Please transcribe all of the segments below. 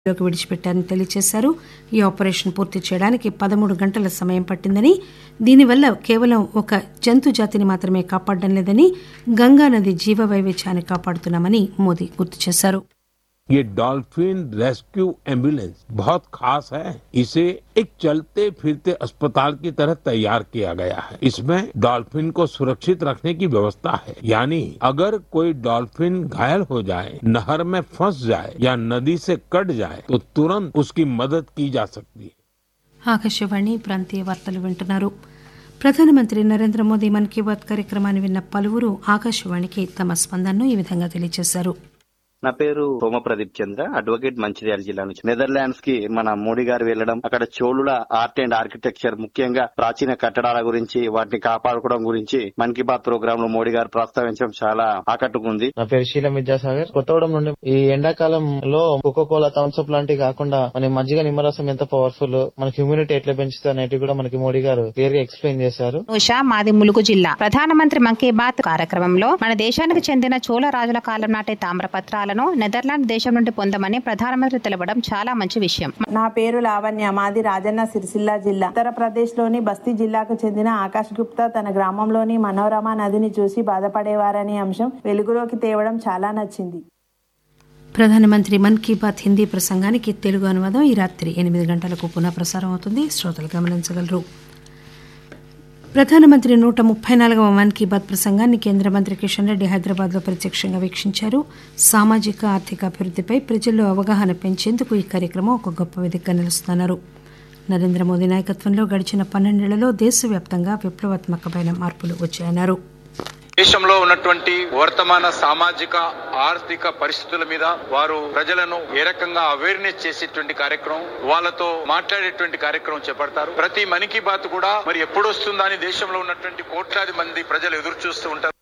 లోకి విడిచిపెట్టారని తెలియజేశారు ఈ ఆపరేషన్ పూర్తి చేయడానికి పదమూడు గంటల సమయం పట్టిందని దీనివల్ల కేవలం ఒక జంతు జాతిని మాత్రమే కాపాడడం లేదని గంగానది జీవ వైవిధ్యాన్ని కాపాడుతున్నామని మోదీ గుర్తు చేశారు ये डॉल्फिन रेस्क्यू एम्बुलेंस बहुत खास है इसे एक चलते फिरते अस्पताल की तरह तैयार किया गया है इसमें डॉल्फिन को सुरक्षित रखने की व्यवस्था है यानी अगर कोई डॉल्फिन घायल हो जाए नहर में फंस जाए या नदी से कट जाए तो तुरंत उसकी मदद की जा सकती है ఆకాశవాణి ప్రాంతీయ వార్తలు వింటున్నారు ప్రధానమంత్రి నరేంద్ర మోదీ మన్ కీ బాత్ కార్యక్రమాన్ని విన్న పలువురు ఆకాశవాణికి తమ స్పందనను ఈ విధంగా తెలియజేశారు నా పేరు సోమ ప్రదీప్ చంద్ర అడ్వకేట్ మంచిర్యాల జిల్లా నుంచి నెదర్లాండ్స్ కి మన మోడీ గారు వెళ్లడం అక్కడ చోళుల ఆర్ట్ అండ్ ఆర్కిటెక్చర్ ముఖ్యంగా ప్రాచీన కట్టడాల గురించి వాటిని కాపాడుకోవడం గురించి మన్ కీ బాత్ ప్రోగ్రామ్ లో మోడీ గారు ప్రస్తావించడం చాలా ఆకట్టుకుంది నా పేరు శీలం విద్యాసాగర్ కొత్తగూడెం నుండి ఈ ఎండాకాలంలో కోకో కోలా థమ్స్అప్ లాంటివి కాకుండా మన మజ్జిగ నిమ్మరసం ఎంత పవర్ఫుల్ మనకి హ్యూమినిటీ ఎట్లా పెంచుతుంది అనేటివి కూడా మనకి మోడీ గారు క్లియర్ గా ఎక్స్ప్లెయిన్ చేశారు ఉషా మాది ములుగు జిల్లా ప్రధానమంత్రి మన్ కీ బాత్ కార్యక్రమంలో మన దేశానికి చెందిన చోళ రాజుల కాలం నాటి తామ్రపత్రాలను నెదర్లాండ్ దేశం నుండి పొందమని ప్రధానమంత్రి తెలపడం చాలా మంచి విషయం నా పేరు లావణ్య మాది రాజన్న సిరిసిల్ల జిల్లా ఉత్తరప్రదేశ్ లోని బస్తీ జిల్లాకు చెందిన ఆకాష్ గుప్తా తన గ్రామంలోని మనోరమ నదిని చూసి బాధపడేవారనే అంశం వెలుగులోకి తేవడం చాలా నచ్చింది ప్రధానమంత్రి మన్ కీ బాత్ హిందీ ప్రసంగానికి తెలుగు అనువాదం ఈ రాత్రి ఎనిమిది గంటలకు పునః ప్రసారం అవుతుంది శ్రోతలు గమనించగలరు ప్రధానమంత్రి నూట ముప్పై నాలుగవ మన్ కీ బాత్ ప్రసంగాన్ని కేంద్ర మంత్రి కిషన్ రెడ్డి హైదరాబాద్ లో ప్రత్యక్షంగా వీక్షించారు సామాజిక ఆర్థిక అభివృద్దిపై ప్రజల్లో అవగాహన పెంచేందుకు ఈ కార్యక్రమం ఒక గొప్ప వేదికగా నిలుస్తున్నారు నరేంద్ర మోదీ నాయకత్వంలో గడిచిన పన్నెండేళ్లలో దేశవ్యాప్తంగా విప్లవాత్మకమైన మార్పులు వచ్చాయన్నారు దేశంలో ఉన్నటువంటి వర్తమాన సామాజిక ఆర్థిక పరిస్థితుల మీద వారు ప్రజలను ఏ రకంగా అవేర్నెస్ చేసేటువంటి కార్యక్రమం వాళ్ళతో మాట్లాడేటువంటి కార్యక్రమం చేపడతారు ప్రతి మన్ కీ బాత్ కూడా మరి ఎప్పుడు వస్తుందా అని దేశంలో ఉన్నటువంటి కోట్లాది మంది ప్రజలు ఎదురు చూస్తూ ఉంటారు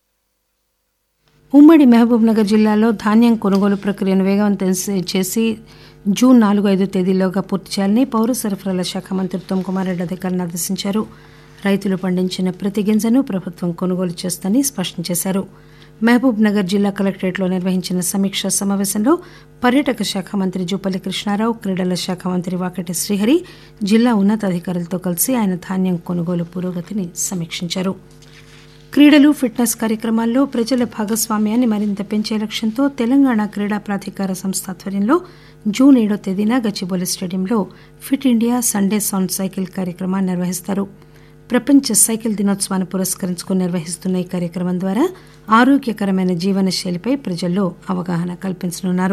ఉమ్మడి మహబూబ్ నగర్ జిల్లాలో ధాన్యం కొనుగోలు ప్రక్రియను వేగవంతం చే- చేసి జూన్ నాలుగు ఐదు తేదీల్లోగా పూర్తి చేయాలని పౌర సరఫరాల శాఖ మంత్రి ఉత్తమ్ కుమార్ రెడ్డి అధికారులను ఆదేశించారు రైతులు పండించిన ప్రతి గింజను ప్రభుత్వం కొనుగోలు చేస్తుందని స్పష్టం చేశారు మహబూబ్ నగర్ జిల్లా కలెక్టరేట్లో నిర్వహించిన సమీక్షా సమావేశంలో పర్యాటక శాఖ మంత్రి జూపల్లి కృష్ణారావు క్రీడల శాఖ మంత్రి వాకటి శ్రీహరి జిల్లా ఉన్నతాధికారులతో కలిసి ఆయన ధాన్యం కొనుగోలు పురోగతిని సమీక్షించారు క్రీడలు ఫిట్నెస్ కార్యక్రమాల్లో ప్రజల భాగస్వామ్యాన్ని మరింత పెంచే లక్ష్యంతో తెలంగాణ క్రీడా ప్రాధికార సంస్థ ఆధ్వర్యంలో జూన్ ఏడో తేదీన గచ్చిబౌలి స్టేడియంలో Fit India Sundays on cycle కార్యక్రమాన్ని నిర్వహిస్తారు ప్రపంచ సైకిల్ దినోత్సవాన్ని పురస్కరించుకుని నిర్వహిస్తున్న ఈ కార్యక్రమం ద్వారా ఆరోగ్యకరమైన జీవన శైలిపై ప్రజల్లో అవగాహన కల్పించనున్నారు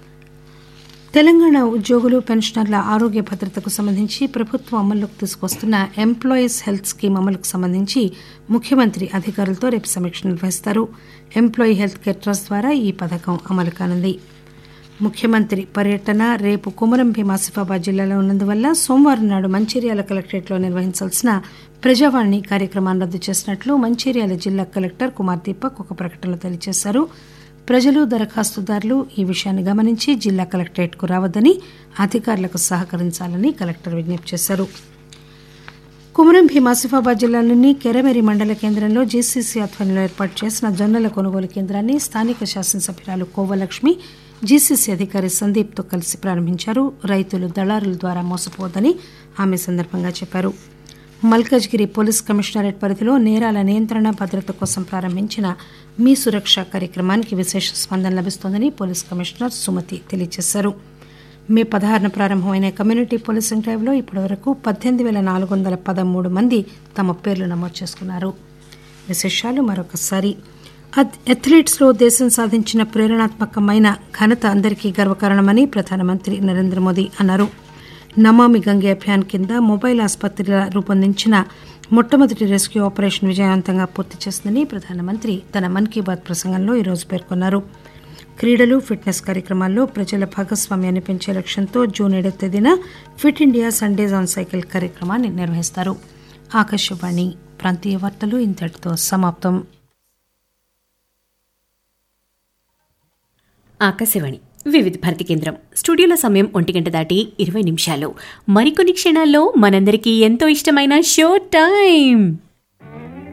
తెలంగాణ ఉద్యోగులు పెన్షనర్ల ఆరోగ్య భద్రతకు సంబంధించి ప్రభుత్వం అమల్లోకి తీసుకొస్తున్న ఎంప్లాయీస్ హెల్త్ స్కీమ్ అమలుకు సంబంధించి ముఖ్యమంత్రి అధికారులతో రేపు సమీక్ష నిర్వహిస్తారు ఎంప్లాయీ హెల్త్ కేర్ ట్రస్ట్ ద్వారా ఈ పథకం అమలు కానుంది ముఖ్యమంత్రి పర్యటన రేపు కుమరం భీం ఆసిఫాబాద్ జిల్లాలో ఉన్నందువల్ల సోమవారం నాడు మంచిర్యాల కలెక్టరేట్లో నిర్వహించాల్సిన ప్రజావాణి కార్యక్రమాన్ని రద్దు చేసినట్లు మంచిర్యాల జిల్లా కలెక్టర్ కుమార్ దీపక్ ఒక ప్రకటనలో తెలియజేశారు ప్రజలు దరఖాస్తుదారులు ఈ విషయాన్ని గమనించి జిల్లా కలెక్టరేట్కు రావద్దని అధికారులకు సహకరించాలని కలెక్టర్ విజ్ఞప్తి చేశారు కుమరం భీం ఆసిఫాబాద్ జిల్లాలోని కెరమెరి మండల కేంద్రంలో జీసీసీ ఆధ్వర్యంలో ఏర్పాటు చేసిన జొన్నల కొనుగోలు కేంద్రాన్ని స్థానిక శాసనసభ్యురాలు కోవలక్ష్మి జీసీసీ అధికారి సందీప్తో కలిసి ప్రారంభించారు రైతులు దళారుల ద్వారా మోసపోవద్దని ఆమె సందర్భంగా చెప్పారు మల్కజ్గిరి పోలీస్ కమిషనరేట్ పరిధిలో నేరాల నియంత్రణ భద్రత కోసం ప్రారంభించిన మీ సురక్ష కార్యక్రమానికి విశేష స్పందన లభిస్తోందని పోలీస్ కమిషనర్ సుమతి తెలియజేశారు మే పదహారున ప్రారంభమైన కమ్యూనిటీ పోలీసింగ్ డ్రైవ్లో ఇప్పటివరకు పద్దెనిమిది వేల నాలుగు వందల పదమూడు మంది తమ పేర్లు నమోదు చేసుకున్నారు విశేషాలు మరొకసారి అథ్- అథ్లెట్స్లో దేశం సాధించిన ప్రేరణాత్మకమైన ఘనత అందరికీ గర్వకారణమని ప్రధానమంత్రి నరేంద్ర మోదీ అన్నారు నమామి గంగే అభియాన్ కింద మొబైల్ ఆసుపత్రిగా రూపొందించిన మొట్టమొదటి రెస్క్యూ ఆపరేషన్ విజయవంతంగా పూర్తి చేసిందని ప్రధానమంత్రి తన మన్ కీ బాత్ ప్రసంగంలో ఈరోజు పేర్కొన్నారు క్రీడలు ఫిట్నెస్ కార్యక్రమాల్లో ప్రజల భాగస్వామ్యాన్ని పెంచే లక్ష్యంతో జూన్ ఏడవ తేదీన Fit India Sundays on cycle కార్యక్రమాన్ని నిర్వహిస్తారు ఆకాశవాణి ప్రాంతీయ వార్తలు ఇంతటితో సమాప్తం ఆకాశవాణి వివిధ భారతి కేంద్రం స్టూడియోలో సమయం ఒంటి గంట దాటి ఇరవై నిమిషాలు మరికొన్ని క్షణాల్లో మనందరికీ ఎంతో ఇష్టమైన షో టైం